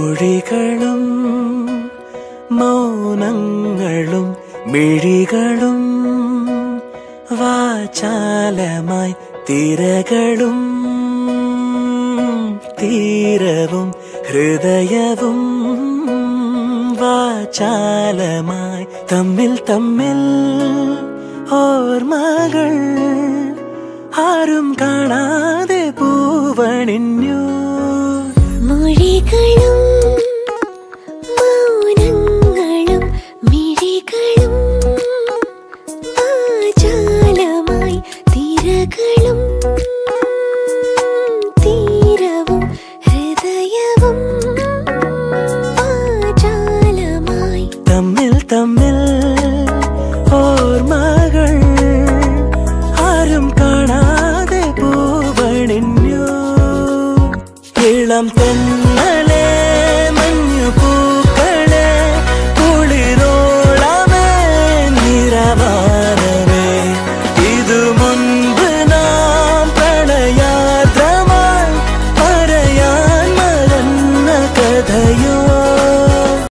മൊഴികളും മൗനങ്ങളും മിഴികളും വാചാലമായി തിരകളും തീരവും ഹൃദയവും വാചാലമായി തമ്മിൽ തമ്മിൽ ഓർമ്മകൾ ആരും കാണാതെ പൂവണിഞ്ഞു മൊഴികളും മൗനങ്ങളും മിഴികളും വാചാലമായി തിരകളും തീരവും ഹൃദയവും വാചാലമായി തമ്മിൽ തമ്മിൽ ഓർമ്മകൾ ആരും കാണാതെ പൂവണിഞ്ഞു ഇളം തെന്ന